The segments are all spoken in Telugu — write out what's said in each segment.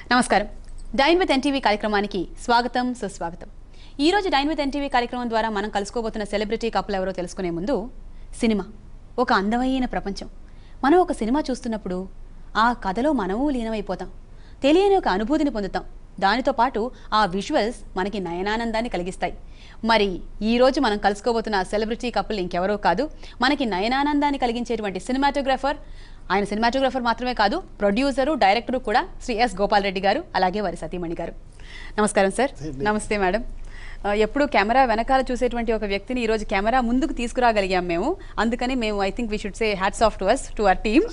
నమస్కారం డైన్ విత్ ఎన్టీవీ కార్యక్రమానికి స్వాగతం సుస్వాగతం ఈ రోజు డైన్ విత్ ఎన్టీవీ కార్యక్రమం ద్వారా మనం కలుసుకోబోతున్న సెలబ్రిటీ కప్పులు ఎవరో తెలుసుకునే ముందు సినిమా ఒక అందమైన ప్రపంచం మనం ఒక సినిమా చూస్తున్నప్పుడు ఆ కథలో మనము లీనమైపోతాం తెలియని ఒక అనుభూతిని పొందుతాం దానితో పాటు ఆ విజువల్స్ మనకి నయనానందాన్ని కలిగిస్తాయి మరి ఈ రోజు మనం కలుసుకోబోతున్న ఆ సెలబ్రిటీ కపుల్ ఇంకెవరో కాదు మనకి నయనానందాన్ని కలిగించేటువంటి సినిమాటోగ్రాఫర్ ఆయన సినిమాటోగ్రాఫర్ మాత్రమే కాదు ప్రొడ్యూసరు డైరెక్టరు కూడా శ్రీ ఎస్ గోపాల్ రెడ్డి గారు అలాగే వారి సతీమణి గారు నమస్కారం సార్ నమస్తే మేడం ఆ, ఎప్పుడు కెమెరా వెనకాల చూసేటువంటి ఒక వ్యక్తిని ఈ రోజు కెమెరా ముందుకు తీసుకురాగలిగాం మేము అందుకని మేము I think we should say hats off to us to our team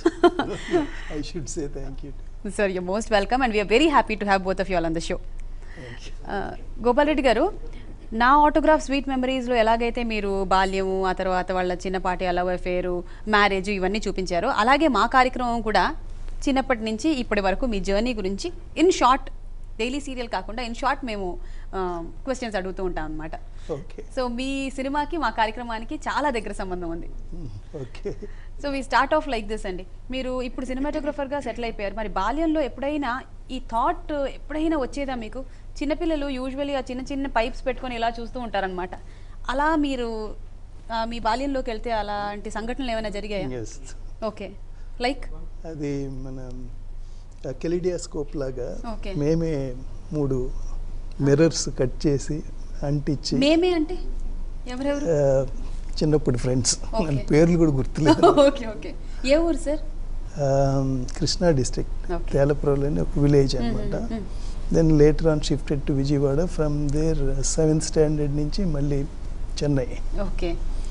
I should say thank you. Sir you most welcome and we are very happy to have both of you all on the show Thank you. Gopal Reddy garu నా ఆటోగ్రాఫ్ స్వీట్ మెమరీస్లో ఎలాగైతే మీరు బాల్యము ఆ తర్వాత వాళ్ళ చిన్నపాటి అలవ్ అఫేరు మ్యారేజ్ ఇవన్నీ చూపించారో అలాగే మా కార్యక్రమం కూడా చిన్నప్పటి నుంచి ఇప్పటి వరకు మీ జర్నీ గురించి ఇన్ షార్ట్ డైలీ సీరియల్ కాకుండా ఇన్ షార్ట్ మేము క్వశ్చన్స్ అడుగుతూ ఉంటాం అనమాట Okay. సో మీ సినిమాకి మా కార్యక్రమానికి చాలా దగ్గర సంబంధం ఉంది Hmm, Okay. So we start off like this అండి మీరు ఇప్పుడు సినిమాటోగ్రఫర్గా సెటిల్ అయిపోయారు మరి బాల్యంలో ఎప్పుడైనా ఈ థాట్ ఎప్పుడైనా వచ్చేదా మీకు చిన్నపిల్లలు యూజువల్లీ ఆ చిన్న చిన్న పైప్స్ పెట్టుకొని ఇలా చూస్తూ ఉంటారనమాట అలా మీరు ఆ, మీ బాల్యంలోకి వెళ్తే అలాంటి సంఘటనలు ఏమైనా జరిగాయా Yes. ఓకే లైక్ అది మన కెలిడియాస్కోప్ లాగా Okay. మేమే మూడు మిర్రర్స్ కట్ చేసి అంటించి మేమే అంటే ఎవరెవరు ఆ, చిన్నప్పుడు ఫ్రెండ్స్ Okay. మన పేర్లు కూడా గుర్తులేదు ఓకే ఓకే ఏ ఊరు సార్ ఆ, కృష్ణా డిస్ట్రిక్ట్ Okay. తేలపురంలోని ఒక విలేజ్ అనమాట mhm. Then later on shifted to Vijayawada from there seventh standard నుంచి మళ్ళీ చెన్నై ఓకే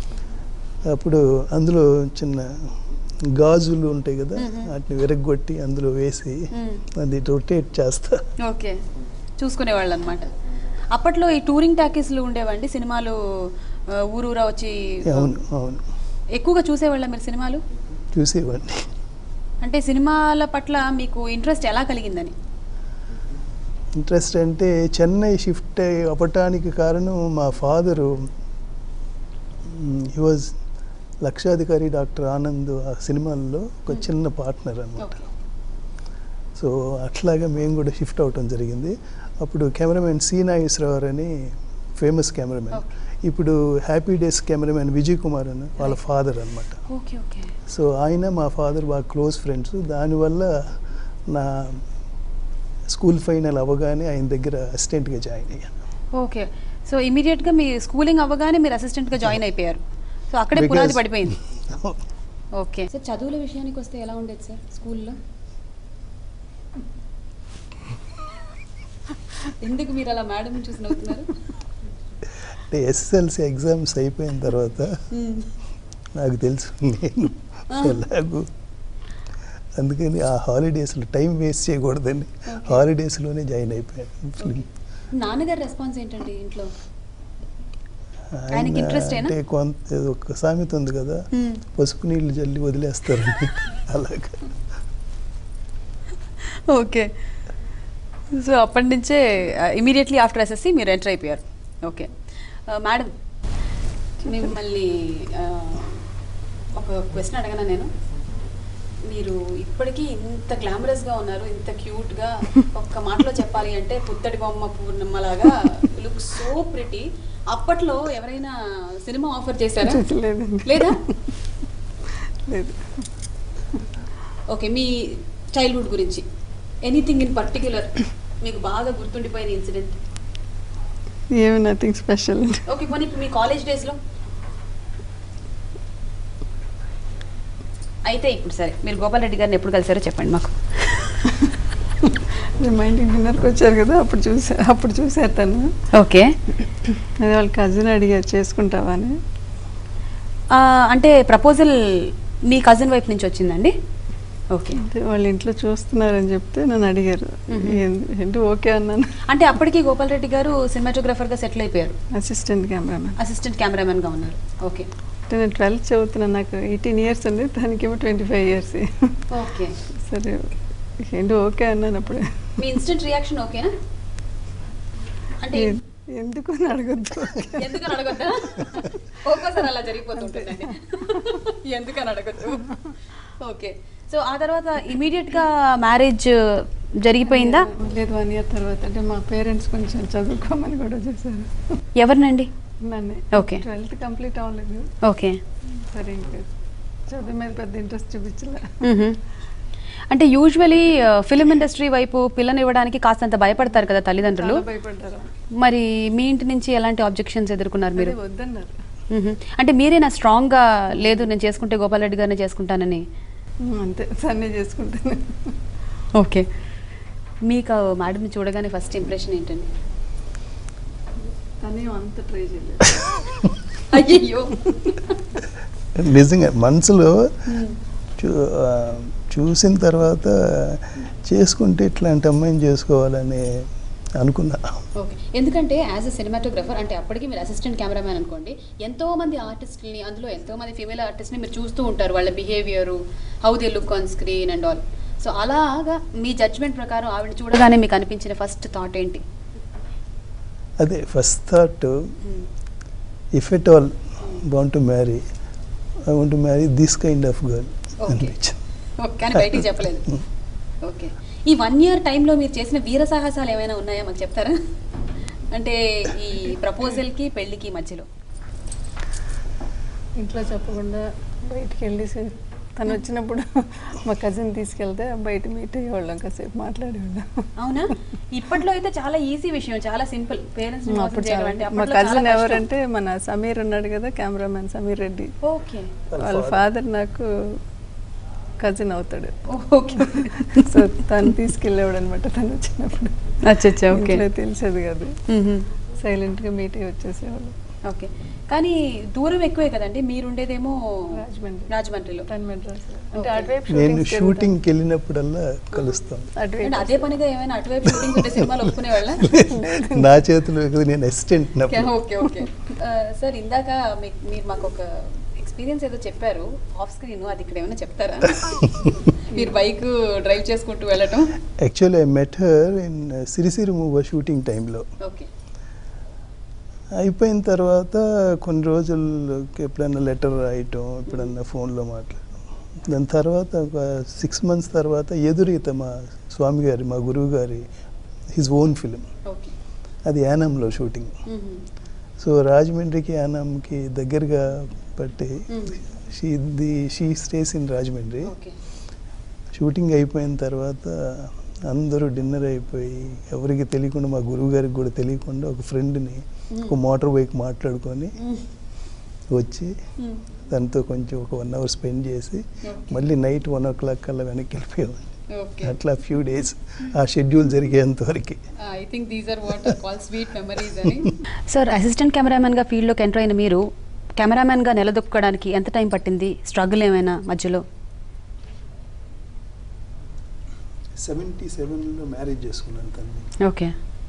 అప్పుడు అందులో చిన్న గాజులు ఉంటాయి కదా Mhm. వాటిని విరగ్గొట్టి అందులో వేసి Mm. అది రొటేట్ చేస్తా ఓకే చూసుకునేవాళ్ళు అనమాట అప్పట్లో ఈ టూరింగ్ టాకీస్లు ఉండేవండి సినిమాలు ఆ, ఊరూరా వచ్చి అవును అవును ఎక్కువగా చూసేవాళ్ళ మీరు సినిమాలు చూసేవాడిని అంటే సినిమాల పట్ల మీకు ఇంట్రెస్ట్ ఎలా కలిగిందని ఇంట్రెస్ట్ అంటే చెన్నై షిఫ్ట్ అవ్వటానికి కారణం మా father he was Lakshadhikari doctor Anand ఆ సినిమాల్లో ఒక చిన్న పార్ట్నర్ అనమాట ఓకే సో అట్లాగా మేము కూడా షిఫ్ట్ అవటం జరిగింది అప్పుడు కెమెరామెన్ సి నాగేశ్వరరావు అని ఫేమస్ కెమెరామెన్ Okay. ఇప్పుడు happy days cameraman Vijay Kumar అని వాళ్ళ Right. ఫాదర్ అనమాట ఓకే ఓకే సో ఆయన మా ఫాదర్ బాగా క్లోజ్ ఫ్రెండ్స్ దానివల్ల నా స్కూల్ ఫైనల్ అవ్వగానే ఆయన దగ్గర అసిస్టెంట్గా జాయిన్ అయ్యాను ఓకే సో ఇమీడియట్గా మీ స్కూలింగ్ అవ్వగానే మీరు అసిస్టెంట్గా జాయిన్ అయిపోయారు సో అక్కడే పునాది Because- పడిపోయింది ఓకే సార్ చదువుల విషయానికి వస్తే ఎలా ఉండేది సార్ స్కూల్లో ఎందుకు మీరు అలా మేడం చూసి నవ్వుతున్నారు అంటే ఎస్ఎస్ఎల్సి ఎగ్జామ్స్ అయిపోయిన తర్వాత నాకు తెలుసు నేను ఎలాగూ అందుకని ఆ హాలిడేస్లో టైం వేస్ట్ చేయకూడదని Okay. హాలిడేస్లోనే జాయిన్ అయిపోయాను ఫిల్మ్ నాన్నగారి రెస్పాన్స్ ఏంటండి ఇంట్లో ఆయనకి interest ఏనా? అంటే కొంత ఏదో ఒక సామెత ఉంది కదా పసుపు నీళ్ళు జల్లి వదిలేస్తారని అలాగా ఓకే సో అప్పటి నుంచే ఇమీడియట్లీ ఆఫ్టర్ ఎస్ఎస్సి మీరు ఎంటర్ అయిపోయారు ఓకే మేడం మిమ్మల్ని ఆ, ఒక క్వశ్చన్ అడగనా నేను మీరు ఇప్పటికీ ఇంత గ్లామరస్గా ఉన్నారు ఇంత క్యూట్గా ఒక్క మాటలో చెప్పాలి అంటే పుత్తడి బొమ్మ పూర్ణమ్మలాగా లుక్ సో ప్రిటీ అప్పట్లో ఎవరైనా సినిమా ఆఫర్ చేశారా లేదండి లేదా లేదు ఓకే మీ చైల్డ్హుడ్ గురించి ఎనీథింగ్ ఇన్ పర్టిక్యులర్ మీకు బాగా గుర్తుండిపోయిన ఇన్సిడెంట్ ఏమి నథింగ్ స్పెషల్ ఓకే పోనీ ఇప్పుడు మీ కాలేజ్ డేస్లో అయితే ఇప్పుడు సరే మీరు గోపాల్ రెడ్డి గారిని ఎప్పుడు కలిసారో చెప్పండి మాకు మా ఇంటికి డిన్నర్కి వచ్చారు కదా అప్పుడు చూసా అప్పుడు చూసారు తను ఓకే అదే వాళ్ళ కజిన్ అడిగారు చేసుకుంటావా అని అంటే ప్రపోజల్ మీ కజిన్ వైపు నుంచి వచ్చిందండి ఓకే అంటే వాళ్ళ ఇంట్లో చూస్తున్నారని చెప్తే నన్ను అడిగారు మ్మ్. "ఏం- ఏంటి ఓకే అన్నాను అంటే అప్పటికి గోపాల్ రెడ్డి గారు సినిమాటోగ్రాఫర్గా సెటిల్ అయిపోయారు అసిస్టెంట్ కెమెరామెన్ అసిస్టెంట్ కెమెరామెన్గా ఉన్నారు ఓకే అంటే నేను ట్వెల్త్ చదువుతున్నాను నాకు ఎయిటీన్ ఇయర్స్ ఉంది తనకేమో ట్వంటీ ఫైవ్ ఇయర్స్ ఓకే సరే ఏంటి ఓకే అన్నాను అప్పుడే మీ ఇన్స్టెంట్ రియాక్షన్ ఓకేనా అంటే "ఎ- ఎందుకు అని అడగద్దు ఎందుకని అడగొద్దా ఒక్కోసారి అలా జరిగిపోతుంటుందండి ఎందుకని అడగొద్దు ఓకే సో ఆ తర్వాత ఇమీడియట్ గా మ్యారేజ్ జరిగిపోయిందా లేదు వన్ ఇయర్ తర్వాత అంటే మా పేరెంట్స్ కొంచెం చదువుకోమని కూడా చేశారు ఎవరినండి నన్ను Okay. ట్వెల్త్ కంప్లీట్ అవ్వలేదు ఓకే సరే ఇంకా చదువు మీద పెద్ద ఇంట్రెస్ట్ చూపించలే మ్మ్హ. అంటే యూజువలీ ఫిలిం ఇండస్ట్రీ వైపు పిల్లని ఇవ్వడానికి కాస్తంత భయపడతారు కదా తల్లిదండ్రులు చాలా భయపడ్డారు మరి మీ ఇంటి నుంచి ఎలాంటి ఆబ్జెక్షన్స్ ఎదుర్కొన్నారు మీరు అదే వద్దన్నారు మ్మ్హ. అంటే మీరేనా స్ట్రాంగ్గా లేదు నేను చేసుకుంటే గోపాల్ రెడ్డి గారినే చేసుకుంటానని ఉమ్, అంతే సన్నే చేసుకుంటాను ఓకే మీకు మేడంని చూడగానే ఫస్ట్ ఇంప్రెషన్ ఏంటండి కానీ అంత ట్రై చేయలేదు అయ్యో నిజంగా మనసులో చూ ఆ, చూసిన తర్వాత చేసుకుంటే ఇట్లాంటి అమ్మాయిని చేసుకోవాలని అనుకున్నా ఓకే ఎందుకంటే యాజ్ అ సినిమాటోగ్రఫర్ అంటే అప్పటికి మీరు అసిస్టెంట్ కెమెరామ్యాన్ అనుకోండి ఎంతో మంది ఆర్టిస్ట్ని అందులో ఎంతో మంది ఫీమేల్ ఆర్టిస్ట్ని మీరు చూస్తూ ఉంటారు వాళ్ళ behaviour how they look on screen and all so అలాగా మీ జడ్జ్మెంట్ ప్రకారం ఆవిడ చూడగానే మీకు అనిపించిన ఫస్ట్ థాట్ ఏంటి అదే first thought if at all want to marry I want to marry this kind of girl Okay. అనిపించింది ఓకే, కానీ బయటికి చెప్పలేదు ఓకే ఈ వన్ ఇయర్ టైంలో మీరు చేసిన వీర సాహసాలు ఏమైనా ఉన్నాయా మాకు చెప్తారా అంటే ఈ ప్రపోజల్కి పెళ్ళికి మధ్యలో ఇంట్లో చెప్పకుండా బయటికి వెళ్ళేసి తను వచ్చినప్పుడు మా కజిన్ తీసుకెళ్తే బయట మీట్ అయ్యేవాళ్ళం కాసేపు మాట్లాడేవాళ్ళం అవునా ఇప్పట్లో అయితే చాలా ఈజీ విషయం చాలా సింపుల్ పేరెంట్స్ అప్పుడు చాలా- మా కజిన్ ఎవరంటే మన సమీర్ ఉన్నాడు కదా కెమెరామెన్ సమీర్ రెడ్డి ఓకే వాళ్ళ ఫాదర్ నాకు కజిన్ అవుతాడు ఓకే సో తను తీసుకెళ్ళేవాడు అనమాట తను వచ్చినప్పుడు అచ్చచ్చా ఓకే ఇంట్లో తెలిసేది కాదు సైలెంట్ గా మీట్ అయ్యి వచ్చేసేవాళ్ళు ఓకే కానీ దూరం ఎక్కువే కదండి మీరుండేదేమో రాజమండ్రి. రాజమండ్రిలో తను మెడ్రాస్ అంటే Okay. అటువైపు నేను shootings జరుగుతాయి. షూటింగ్కి వెళ్ళినప్పుడల్లా కలుస్తాం అంటే అటువైపు అదే పనిగా ఏమైనా అటువైపు షూటింగ్ ఉంటే సినిమాలు ఒప్పుకునే వాళ్ళ నా చేతిలో కదా నేను అసిస్టెంట్ ఓకే ఓకే సార్ ఇందాక మీ- మీరు మాకు ఒక ఎక్స్పీరియన్స్ ఏదో చెప్పారు ఆఫ్ స్క్రీన్ అది ఇక్కడ ఏమైనా చెప్తారా మీరు బైక్ డ్రైవ్ చేసుకుంటూ వెళ్ళటం actually I met her in Sirisiri movie shooting టైంలో ఓకే అయిపోయిన తర్వాత కొన్ని రోజులు ఎప్పుడైనా లెటర్ రాయటం ఎప్పుడన్నా ఫోన్లో మాట్లాడడం దాని తర్వాత ఒక సిక్స్ మంత్స్ తర్వాత ఎదురీత మా స్వామి గారి మా గురువు గారి హిజ్ ఓన్ ఫిలిం ఓకే అది యానంలో షూటింగ్ సో రాజమండ్రికి యానంకి దగ్గరగా పట్టి she the she stays in Rajahmundry okay shooting అయిపోయిన తర్వాత అందరూ డిన్నర్ అయిపోయి ఎవరికి తెలియకుండా మా గురువు గారికి కూడా తెలియకుండా ఒక ఫ్రెండ్ని ఒక మోటార్ బైక్ మాట్లాడుకొని వచ్చి దాంతో కొంచెం ఒక వన్ అవర్ స్పెండ్ చేసి మళ్ళీ నైట్ వన్ ఓ క్లాక్ కల్లా వెనక్కి వెళ్ళిపోయామండి ఓకే అట్లా ఫ్యూ డేస్ ఆ షెడ్యూల్ జరిగేంత వరకు I think these are what call sweet memories అని సార్ అసిస్టెంట్ కెమెరామెన్గా ఫీల్డ్లోకి ఎంటర్ అయిన మీరు కెమెరామెన్గా నిలదొక్కడానికి ఎంత టైం పట్టింది స్ట్రగుల్ ఏమైనా మధ్యలో సెవెంటీ సెవెన్లో మ్యారేజ్ చేసుకున్నాను తను ఓకే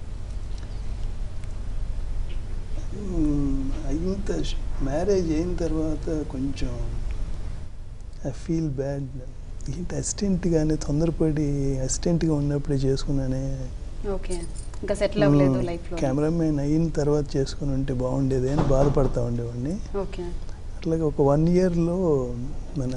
అయిన మ్యారేజ్ అయిన తర్వాత కొంచెం ఐ ఫీల్ బ్యాడ్ ఏంటి అసిస్టెంట్గానే తొందరపడి అసిస్టెంట్గా ఉన్నప్పుడే చేసుకున్నానే ఓకే ఇంకా సెటిల్ అవ్వలేదు లైఫ్లో కెమెరామెన్ అయిన తర్వాత చేసుకుని ఉంటే బాగుండేది అని బాధపడతా ఉండేవాడిని ఓకే అట్లాగే ఒక వన్ ఇయర్లో మన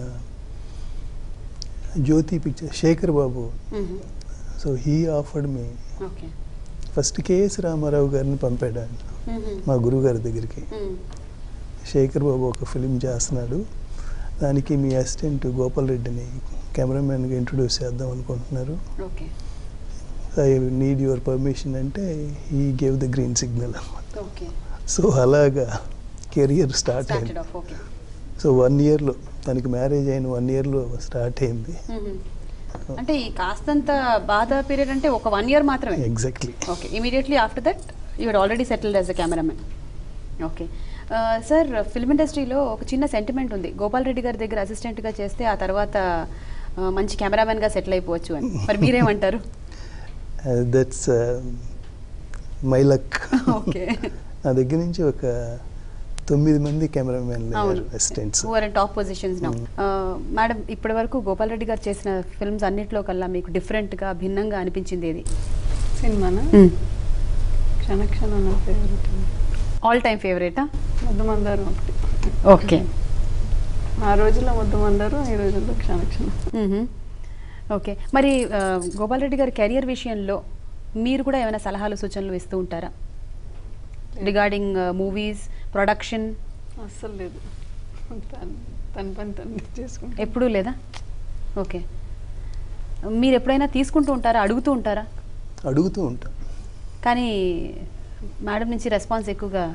Jyothi picture Sekhar Babu so he offered me okay first KS Rama Rao గారిని పంపాడు ఆయన మా గురువుగారి దగ్గరికి శేఖర్ బాబు ఒక ఫిలిం చేస్తున్నాడు దానికి మీ అసిస్టెంట్ గోపాల్ రెడ్డిని కెమెరామెన్గా ఇంట్రొడ్యూస్ చేద్దాం అనుకుంటున్నారు okay I need your permission అంటే ఈ గేవ్ ద గ్రీన్ సిగ్నల్ అనమాట ఓకే సో అలాగా కెరియర్ స్టార్ట్ స్టార్టెడ్ అయింది ఆఫ్ ఓకే సో వన్ ఇయర్లో తనకి మ్యారేజ్ అయిన వన్ ఇయర్లో స్టార్ట్ అయింది అంటే ఈ కాస్తంత బాధ పీరియడ్ అంటే ఒక వన్ ఇయర్ మాత్రమే exactly okay immediately after that you had already settled as a cameraman okay sir film ఇండస్ట్రీలో ఒక చిన్న సెంటిమెంట్ ఉంది గోపాల్ రెడ్డి గారి దగ్గర అసిస్టెంట్గా చేస్తే ఆ తర్వాత uh, మంచి కెమెరామెన్గా సెటిల్ అయిపోవచ్చు అని మరి మీరేమంటారు దట్స్ మై లక్ ఓకే నా దగ్గర నుంచి ఒక తొమ్మిది మంది కెమెరామెన్లు అవును assistants who are in top positions now madam ఇప్పటి వరకు గోపాల్ రెడ్డి గారు చేసిన ఫిల్మ్స్ అన్నిట్లో కల్లా మీకు డిఫరెంట్గా భిన్నంగా అనిపించింది ఏది సినిమానా క్షణ క్షణం నా ఫేవరెట్ ఆల్ టైమ్ ఫేవరెటా ముద్దు మందారం ఒకటి ఓకే ఆ రోజుల్లో ముద్దు మందారం ఈ రోజుల్లో క్షణ క్షణం ఓకే మరి ఆ, గోపాల్ రెడ్డి గారి కెరియర్ విషయంలో మీరు కూడా ఏమైనా సలహాలు సూచనలు ఇస్తూ ఉంటారా రిగార్డింగ్ మూవీస్ ప్రొడక్షన్ అస్సలు లేదు తను తన పని తను చేసుకుంటా ఎప్పుడూ లేదా ఓకే మీరు ఎప్పుడైనా తీసుకుంటూ ఉంటారా అడుగుతూ ఉంటారా అడుగుతూ ఉంటాం కానీ మేడం నుంచి రెస్పాన్స్ ఎక్కువగా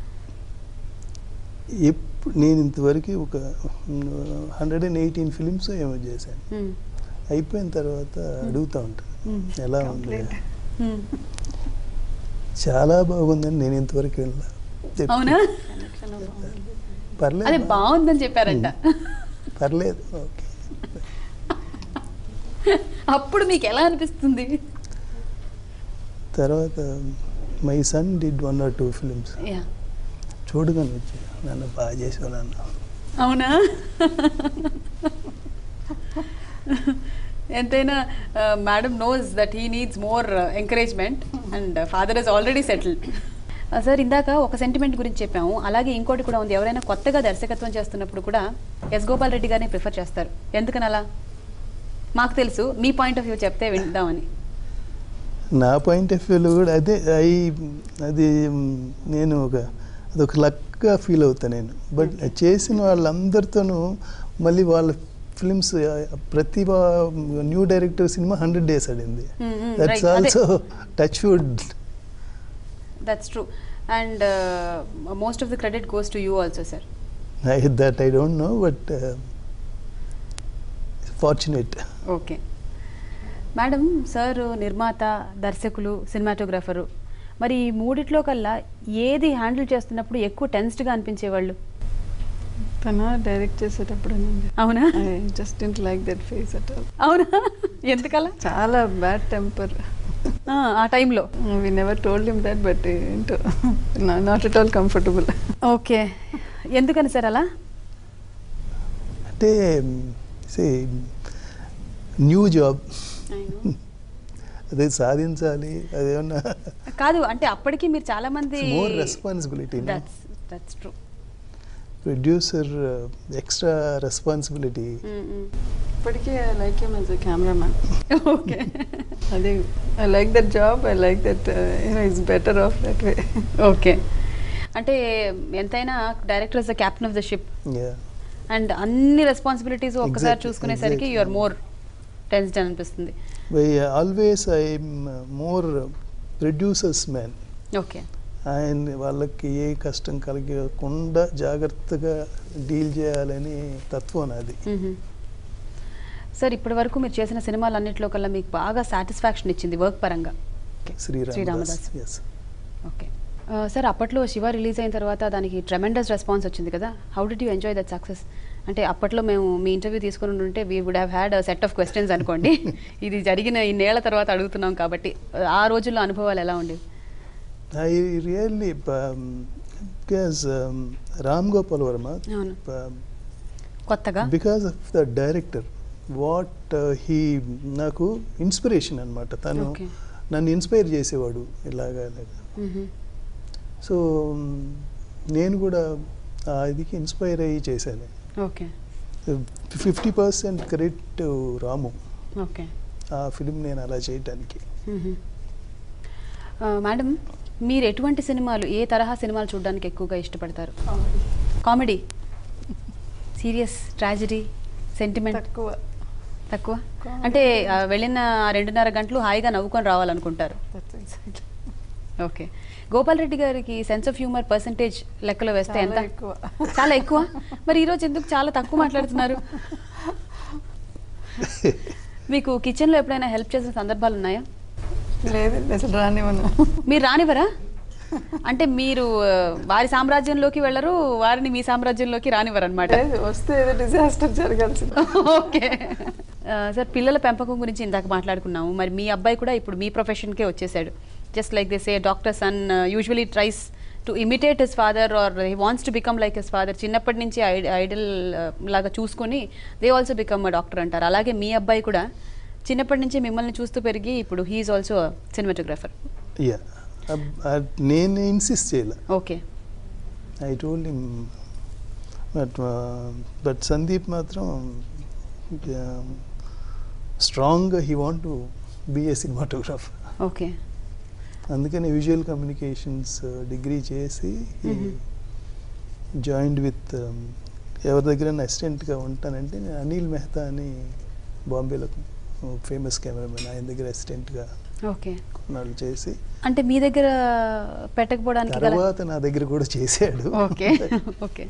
ఎప్పుడు నేను ఇంతవరకు ఒక హండ్రెడ్ అండ్ ఎయిటీన్ ఫిలిమ్స్ ఏమో చేశాను మ్మ్. అయిపోయిన తర్వాత అడుగుతూ ఉంటాను మ్మ్. ఎలా ఉంది Complete. మ్మ్. చాలా బాగుందని నేను ఇంతవరకు వెళ్ళా అవునా కనెక్షన్ బాగుంది అదే పర్లేదు బాగుందని చెప్పారంట పర్లేదు ఓకే అప్పుడు మీకు ఎలా అనిపిస్తుంది తర్వాత my son did one or two films yeah చూడగానే వచ్చి నన్ను బాగా చేసావు నాన్న అవునా ఎంతైనా madam knows that he needs more encouragement and father is already settled sir ఇందాక ఒక సెంటిమెంట్ గురించి చెప్పాము అలాగే ఇంకోటి కూడా ఉంది ఎవరైనా కొత్తగా దర్శకత్వం చేస్తున్నప్పుడు కూడా ఎస్ గోపాల్ రెడ్డి గారిని ప్రిఫర్ చేస్తారు ఎందుకని అలా మాకు తెలుసు మీ పాయింట్ ఆఫ్ వ్యూ చెప్తే విందామని నా పాయింట్ ఆఫ్ వ్యూలో కూడా అదే ఐ అది మ్, నేను ఒక అదొక లక్గా ఫీల్ అవుతా నేను బట్ Okay. చేసిన వాళ్ళందరితోనూ మళ్ళీ వాళ్ళ ఫిల్మ్స్ ప్రతి న్యూ డైరెక్టర్ సినిమా హండ్రెడ్ డేస్ ఆడింది Mm, mm, దట్స్ right. అదే. Also touch wood that's true and most of the credit goes to you also sir I that I don't know but fortunate okay madam sir నిర్మాత దర్శకులు సినిమాటోగ్రాఫరు మరి ఈ మూడిట్లో కల్లా ఏది హ్యాండిల్ చేస్తున్నప్పుడు ఎక్కువ టెన్స్డ్గా అనిపించేవాళ్ళు తన డైరెక్ట్ చేసేటప్పుడేనండి అవునా ఐ జస్ట్ ఇంట్ like that face at all అవునా ఎందుకలా చాలా బ్యాడ్ టెంపర్ ఆ, ఆ టైంలో we never told him that but ఏంటో not at all comfortable okay ఎందుకని సార్ అలా అంటే సే న్యూ జాబ్ అదే సాధించాలి అదేమన్నా కాదు అంటే అప్పటికి మీరు చాలా మంది more responsibility that's that's true producer extra responsibility ఇప్పటికీ I like him as a cameraman okay అదే I like that job I like that you know is better of that way okay అంటే ఎంతైనా director is the captain of the ship and అన్ని రెస్పాన్సిబిలిటీస్ ఒక్కసారి Exactly, చూసుకునేసరికి exactly. You are more tensed అనిపిస్తుంది by always I more producers man okay ఆయన వాళ్ళకి ఏ కష్టం కలగకుండా జాగ్రత్తగా డీల్ చేయాలని తత్వం నాది సార్ ఇప్పటి వరకు మీరు చేసిన సినిమాలన్నింటిలో కల్లా మీకు బాగా సాటిస్ఫాక్షన్ ఇచ్చింది వర్క్ పరంగా Sriramadas Sriramadas. Yes okay sir అప్పట్లో శివ రిలీజ్ అయిన తర్వాత దానికి ట్రెమెండస్ రెస్పాన్స్ వచ్చింది కదా how did you enjoy that success అంటే అప్పట్లో మేము మీ ఇంటర్వ్యూ తీసుకుని ఉంటే we would have had set of questions అనుకోండి ఇది జరిగిన ఇన్నేళ్ల తర్వాత అడుగుతున్నాం కాబట్టి ఆ రోజుల్లో అనుభవాలు ఎలా ఉండేవి I really because Ram Gopal Varma అవును కొత్తగా because of the director what he నాకు ఇన్స్పిరేషన్ అనమాట తను Okay. నన్ను ఇన్స్పైర్ చేసేవాడు ఇలాగా ఇలాగా సో నేను కూడా ఆ ఇదికి ఇన్స్పైర్ అయ్యి చేశాను okay fifty percent credit Ramu okay ఆ ఫిలిం నేను అలా చేయటానికి మేడం మీరు ఎటువంటి సినిమాలు ఏ తరహా సినిమాలు చూడడానికి ఎక్కువగా ఇష్టపడతారు కామెడీ సీరియస్ ట్రాజడీ సెంటిమెంట్ తక్కువ తక్కువ Comedy. అంటే ఆ, వెళ్ళిన ఆ రెండున్నర గంటలు హాయిగా నవ్వుకొని రావాలనుకుంటారు That's exactly. Okay Gopal Reddy గారికి సెన్స్ ఆఫ్ హ్యూమర్ పర్సంటేజ్ లెక్కలో వేస్తే ఎంత చాలా ఎక్కువ. చాలా ఎక్కువ మరి ఈరోజు ఎందుకు చాలా తక్కువ మాట్లాడుతున్నారు మీకు కిచెన్లో ఎప్పుడైనా హెల్ప్ చేసిన సందర్భాలు ఉన్నాయా లేదండి అసలు రానివ్వను మీరు రానివ్వరా అంటే మీరు ఆ, వారి సామ్రాజ్యంలోకి వెళ్ళరు వారిని మీ సామ్రాజ్యంలోకి రానివ్వరు అనమాట లేదు, వస్తే ఏదో డిజాస్టర్ జరగాల్సింది ఓకే ఆ, సార్ పిల్లల పెంపకం గురించి ఇందాక మాట్లాడుకున్నాము మరి మీ అబ్బాయి కూడా ఇప్పుడు మీ ప్రొఫెషన్కే వచ్చేసాడు just like this a doctor son usually tries to imitate his father or he wants to become like his father చిన్నప్పటి నుంచి ఐడల్ లాగా చూసుకొని they also become a doctor అంటారు అలాగే మీ అబ్బాయి కూడా చిన్నప్పటి నుంచి మిమ్మల్ని చూస్తూ పెరిగి ఇప్పుడు హీఈస్ ఆల్సో సినిమాటోగ్రాఫర్ యా నేను ఇన్సిస్ట్ చేయలే okay I told him but but Sandeep మాత్రం స్ట్రాంగ్గా he want to be a cinematographer okay అందుకని విజువల్ కమ్యూనికేషన్స్ డిగ్రీ చేసి Mhm. జాయింట్ విత్ ఎవరి దగ్గర అసిస్టెంట్గా ఉంటానంటే నేను అనిల్ మెహతా అని బాంబేలో ఫేమస్ కెమెరామెన్ ఆయన దగ్గర అసిస్టెంట్గా ఓకే కొన్నాళ్ళు చేసి అంటే మీ దగ్గర పెట్టకపోవడానికి గల తర్వాత నా దగ్గర కూడా చేశాడు ఓకే ఓకే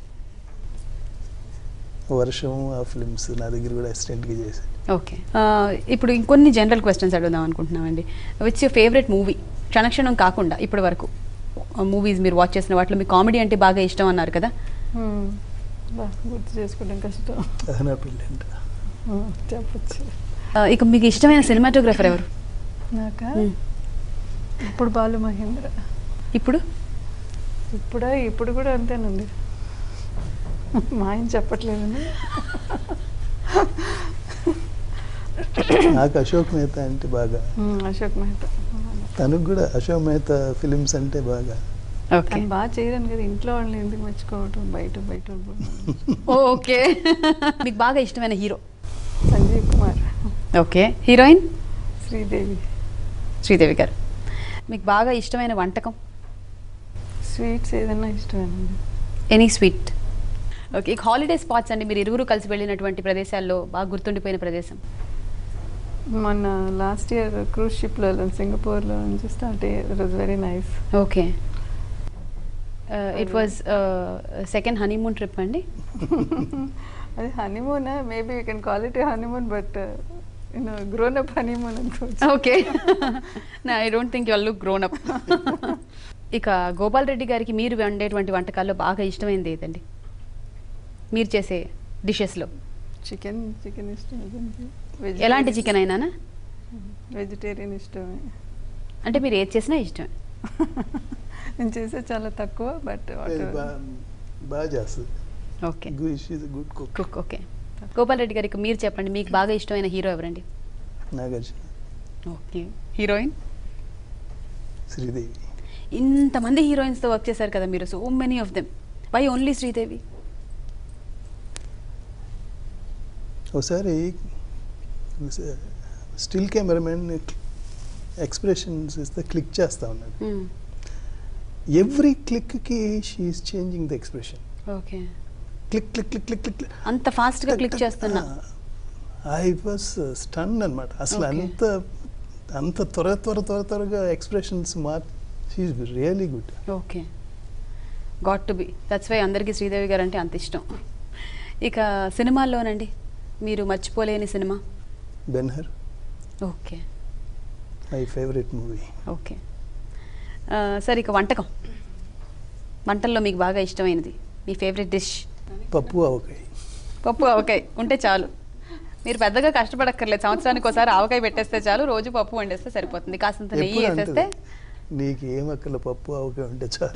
వర్షం ఆ ఫిల్మ్స్ నా దగ్గర కూడా అసిస్టెంట్గా చేశాడు ఓకే ఆ, ఇప్పుడు ఇంకొన్ని జనరల్ క్వశ్చన్స్ అడుగుదాం అనుకుంటున్నామండి which your favourite movie Kshana Kshanam కాకుండా ఇప్పటి వరకు మూవీస్ మీరు వాచ్ చేసిన వాటిలో మీ కామెడీ అంటే బాగా ఇష్టం అన్నారు కదా Hmm. బా గుర్తు చేసుకోవడం కష్టం అది నా పెళ్ళంట Hmm, చెప్పచ్చు ఆ, ఇక మీకు ఇష్టమైన సినిమాటోగ్రఫర్ ఎవరు నాకా Hmm. ఇప్పుడు బాలు మహేంద్ర ఇప్పుడు ఇప్పుడా ఇప్పుడు కూడా అంతేనండి మా ఆయన చెప్పట్లేదండి నాకు అశోక్ మెహతా అంటే బాగా Hmm, అశోక్ మెహతా తనకు కూడా అశోక్ మెహతా ఫిలిమ్స్ అంటే బాగా ఓకే తను బాగా చేయరని కదా ఇంట్లో వాళ్ళని ఎందుకు మెచ్చుకోవటం బయట బయట వాళ్ళు. ఓకే మీకు బాగా ఇష్టమైన hero Sanjeev Kumar okay heroine Sridevi Sridevi గారు మీకు బాగా ఇష్టమైన వంటకం స్వీట్స్ ఏదైనా ఇష్టమేనండి ఎనీ స్వీట్ ఓకే ఇక హాలిడే స్పాట్స్ అండి మీరు ఇరువురు కలిసి వెళ్ళినటువంటి ప్రదేశాల్లో బాగా గుర్తుండిపోయిన ప్రదేశం మొన్న లాస్ట్ ఇయర్ క్రూజ్ షిప్లో సింగపూర్లో నుంచి స్టార్ట్ అయ్యేది it was very nice okay it was second honeymoon trip అండి అది honeymoon maybe you can quality honeymoon but you know grown up honeymoon అనుకోవచ్చు okay I don't think you look grown up ఇక గోపాల్ రెడ్డి గారికి మీరు వండేటువంటి వంటకాల్లో బాగా ఇష్టమైనది ఏదండి మీరు చేసే డిషెస్లో చికెన్ చికెన్ ఇష్టం ఎలాంటి చికెన్ అయినానా వెజిటేరియన్ ఇష్టమే అంటే మీరు ఏది చేసినా ఇష్టమే నేను చేసే చాలా తక్కువ బట్ అది బాగా బాగా చేస్తుంది okay good cook cook okay Gopal Reddy గారికి మీరు చెప్పండి మీకు బాగా ఇష్టమైన హీరో ఎవరండి నాగార్జున ఓకే హీరోయిన్ శ్రీదేవి ఇంతమంది హీరోయిన్స్తో వర్క్ చేశారు కదా మీరు so many of them why only Sridevi ఒకసారి స్టిల్ కెమెరామెన్ ఎక్స్ప్రెషన్స్ ఇస్తే క్లిక్ చేస్తా ఉన్నాడు ఎవ్రీ క్లిక్కి she's changing the expression okay click click click click click అంత ఫాస్ట్గా క్లిక్ చేస్తున్నా ఐ వాస్ స్టన్ అనమాట అసలు Okay. అంత అంత త్వర త్వర త్వర త్వరగా ఎక్స్ప్రెషన్స్ మార్ she's really good okay got to be that's why అందరికీ శ్రీదేవి గారు అంటే అంత ఇష్టం ఇక సినిమాల్లోనండి మీరు మర్చిపోలేని సినిమా Ben Hur okay my favourite movie okay ఆ, సరే ఇక వంటకం వంటల్లో మీకు బాగా ఇష్టమైనది మీ ఫేవరెట్ డిష్ పప్పు ఆవకాయ పప్పు ఆవకాయ ఉంటే చాలు మీరు పెద్దగా కష్టపడక్కర్లేదు సంవత్సరానికి ఒకసారి ఆవకాయ పెట్టేస్తే చాలు రోజు పప్పు వండేస్తే సరిపోతుంది కాసంత నెయ్యి ఎప్పుడు వేసేస్తే అంటది నీకు ఏం అక్కల పప్పు ఆవకాయ ఉంటే చాలు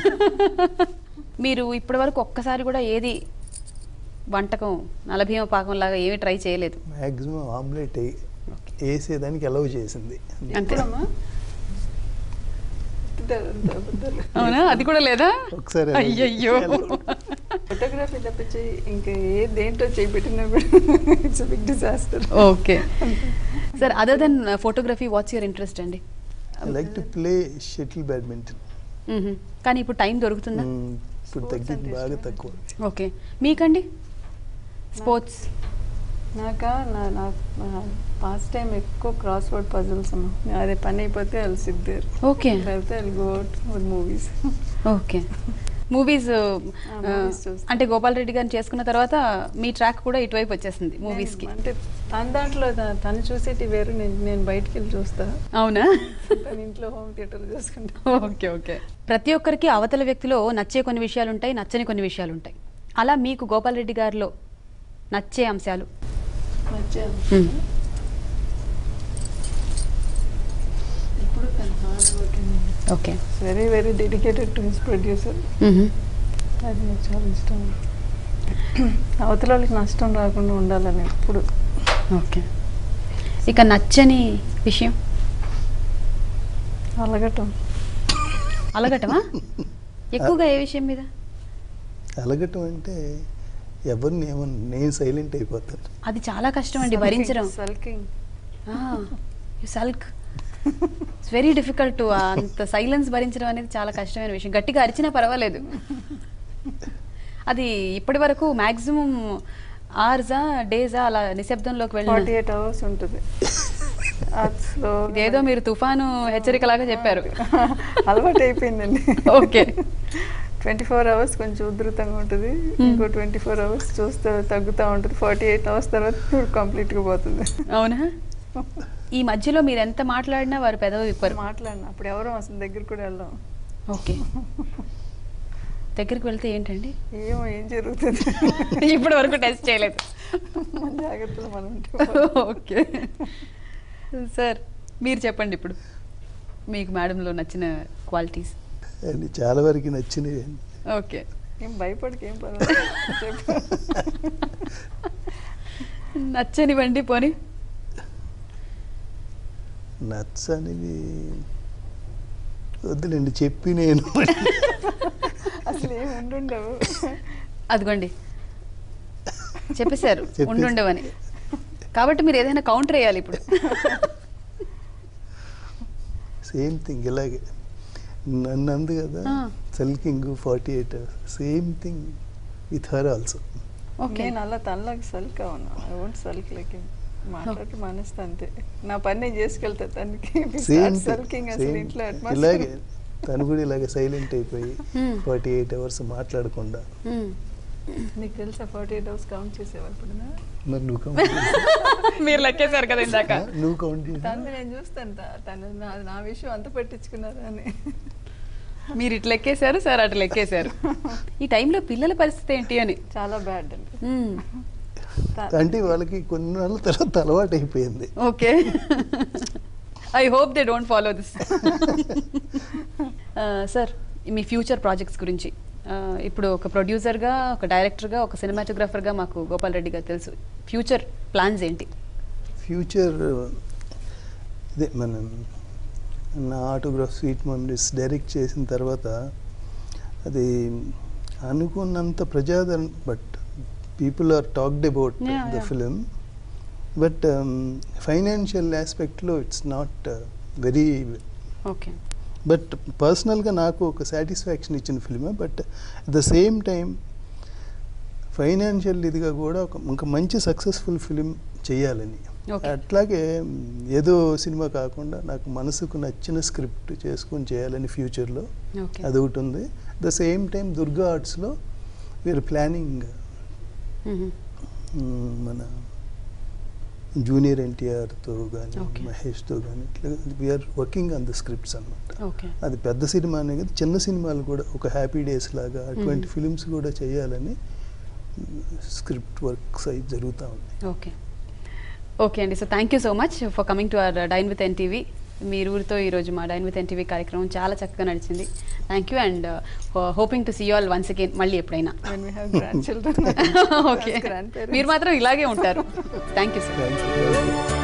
మీరు ఇప్పటివరకు ఒక్కసారి కూడా ఏది వంటకం నలభీమ పాకం లాగా ఏమీ ట్రై చేయలేదు మ్యాక్సిమం ఆమ్లెట్ వేసేదానికి అలౌ చేసింది అంతే ఎప్పుడమ్మా? ఇద్దరు అబద్ధాలు. అవునా అది కూడా లేదా ఒకసారి అయ్యయ్యో ఫోటోగ్రఫీ తప్పించి ఇంకా ఏ దేంట్లో చేపెట్టినా కూడా it's big disaster okay sir other than photography what's your interest అండి I like to play shuttle badminton మ్మ్. కానీ ఇప్పుడు టైం దొరుకుతుందా ఇప్పుడు Sports తగ్గింది అంటే బాగా ఇష్టమే. తక్కువ ఓకే మీకండి స్పోర్ట్స్ నాక నా నా పాస్ టైం ఎక్కువ క్రాస్ వర్డ్ పజిల్స్ అమ్మా అదే పని అయిపోతే వాళ్ళు సిద్ధేరు ఓకే లేకపోతే వాళ్ళు go with movies okay movies movies చూస్తా. అంటే గోపాల్ రెడ్డి గారిని చేసుకున్న తర్వాత మీ ట్రాక్ కూడా ఇటువైపు వచ్చేసింది మూవీస్కి అంటే తన దాంట్లో త- తను చూసేటి వేరు నేను నేను బయటికి వెళ్ళి చూస్తా అవునా తన ఇంట్లో హోమ్ థియేటర్ చూసుకుంటా ఓకే ఓకే ప్రతి ఒక్కరికి అవతల వ్యక్తిలో నచ్చే కొన్ని విషయాలు ఉంటాయి నచ్చని కొన్ని విషయాలు ఉంటాయి అలా మీకు గోపాల్ రెడ్డి గారిలో నచ్చే అంశాలు నచ్చాను మ్మ్. ఇప్పుడు తను hard working okay very very dedicated to his producer మ్మ్. అది నాకు చాలా ఇష్టం అవతల వాళ్ళకి నష్టం రాకుండా ఉండాలని ఎప్పుడు ఓకే ఇక నచ్చని విషయం అలగటం అలగటమా ఎక్కువగా ఏ విషయం మీద అలగటం అంటే ఎవరిని ఏమన్నా నేను సైలెంట్ అయిపోతాను అది చాలా కష్టం అండి భరించడం sulking you sulk it's very difficult to అంత సైలెన్స్ భరించడం అనేది చాలా కష్టమైన విషయం గట్టిగా అరిచినా పర్వాలేదు అది ఇప్పటి వరకు మాక్సిమం ఆర్జా డేజా అలా నిశ్శబ్దంలోకి ఫార్టీ వెళ్ళిన ఎయిట్ అవర్స్ ఉంటుంది స్లో ఇదేదో మీరు తుఫాను హెచ్చరికలాగా చెప్పారు అలవాటు అయిపోయిందండి ఓకే ట్వంటీ ఫోర్ అవర్స్ కొంచెం ఉధృతంగా ఉంటుంది ఇంకో ట్వంటీ ఫోర్ అవర్స్ చూస్తే తగ్గుతూ ఉంటుంది ఫార్టీ ఎయిట్ అవర్స్ తర్వాత కంప్లీట్గా పోతుంది అవునా ఈ మధ్యలో మీరు ఎంత మాట్లాడినా వారు పెదవి విప్పరు మాట్లాడిన అప్పుడు ఎవరో అసలు దగ్గర కూడా వెళ్ళాం ఓకే దగ్గరికి వెళ్తే ఏంటండి ఏమో ఏం జరుగుతుంది ఇప్పటి వరకు టెస్ట్ చేయలేదు మన జాగ్రత్తలు మనం ఉంటే ఓకే సార్ మీరు చెప్పండి ఇప్పుడు మీకు మేడంలో నచ్చిన క్వాలిటీస్ అండ్ చాలా వరకు నచ్చినవి ఓకే ఏం భయపడక ఏం పర్వాలేదు చెప్పు. నచ్చనివ్వండి పోని నచ్చనివి వద్దులేండి చెప్పి నేను అసలు ఏం ఉండుండవు అదిగోండి చెప్పేశారు చెప్పేసి- ఉండుండవని కాబట్టి మీరు ఏదైనా కౌంటర్ వేయాలి ఇప్పుడు సేమ్ థింగ్ ఇలాగే నన్ను అంది కదా ఆ. Sulking forty eight same thing with her also okay నేను అలా తనలాగా సల్క్ అవును ఐ వోంట్ సల్క్ లైక్ మాట్లాడి మానేస్తా అంతే నా పని నేను చేసుకెళ్తా తనకి సేమ్ సల్కింగ్ అసలు ఇంట్లో ఇలాగే atmosphere. తను కూడా ఇలాగే సైలెంట్ అయిపోయి Hmm. ఫార్టీ ఎయిట్ అవర్స్ మాట్లాడకుండా మ్మ్. నీకు తెలుసా ఫార్టీ ఎయిట్ అవర్స్ కౌంట్ చేసేవాళ్ళు ఇప్పుడు మరి నువ్వు కౌంట్ మీరు లెక్కేశారు కదా ఇందాక నువ్వు కౌంట్ చేసి తను నేను చూస్తాను త- తను నా నా విషయం అంత పట్టించుకున్నారా అని మీరు ఇటు లెక్కేశారు సార్ అటు లెక్కేశారు ఈ టైంలో పిల్లల పరిస్థితి ఏంటి అని చాలా బ్యాడ్ అండి మ్మ్. త- అంటే వాళ్ళకి కొన్ని నెలల తర్వాత అలవాటు అయిపోయింది okay I hope they don't follow this sir మీ ఫ్యూచర్ ప్రాజెక్ట్స్ గురించి Uh, ఇప్పుడు ఒక ప్రొడ్యూసర్గా ఒక డైరెక్టర్గా ఒక సినిమాటోగ్రాఫర్గా మాకు గోపాల్ రెడ్డి గారు తెలుసు ఫ్యూచర్ ప్లాన్స్ ఏంటి ఫ్యూచర్ ఇదే మనం నా ఆటోగ్రాఫ్ స్వీట్ మెమరీస్ డైరెక్ట్ చేసిన తర్వాత అది అనుకున్నంత ప్రజాదరణ but people are talked about Yeah, the yeah. Film but financial ఆస్పెక్ట్లో it's not very okay but పర్సనల్గా నాకు ఒక సాటిస్ఫాక్షన్ ఇచ్చిన ఫిలిమే but at the same time financial ఇదిగా కూడా ఒక ఇంకా మంచి సక్సెస్ఫుల్ ఫిలిం చేయాలని Okay. అట్లాగే మ్, ఏదో సినిమా కాకుండా నాకు మనసుకు నచ్చిన స్క్రిప్ట్ చేసుకొని చేయాలని ఫ్యూచర్లో ఓకే అదొకటి ఉంది ద సేమ్ టైం దుర్గా ఆర్ట్స్లో వీఆర్ ప్లానింగ్ మన జూనియర్ ఎన్టీఆర్తో కానీ Okay. మహేష్తో కానీ ఇట్లా we're working on the scripts అన్నమాట ఓకే అది పెద్ద సినిమా అనేది చిన్న సినిమాలు కూడా ఒక హ్యాపీ డేస్ లాగా అటువంటి Mhm. ఫిలిమ్స్ కూడా చేయాలని స్క్రిప్ట్ వర్క్స్ అవి జరుగుతూ ఉన్నాయి ఓకే ఓకే అండి so thank you so much for coming to our dine with NTV మీ ఊరితో ఈరోజు మా డైన్ విత్ ఎన్టీవీ కార్యక్రమం చాలా చక్కగా నడిచింది thank you and hoping to see all once again మళ్ళీ ఎప్పుడైనా when we have grandchildren okay as grandparents. మీరు మాత్రం ఇలాగే ఉంటారు thank you sir thank you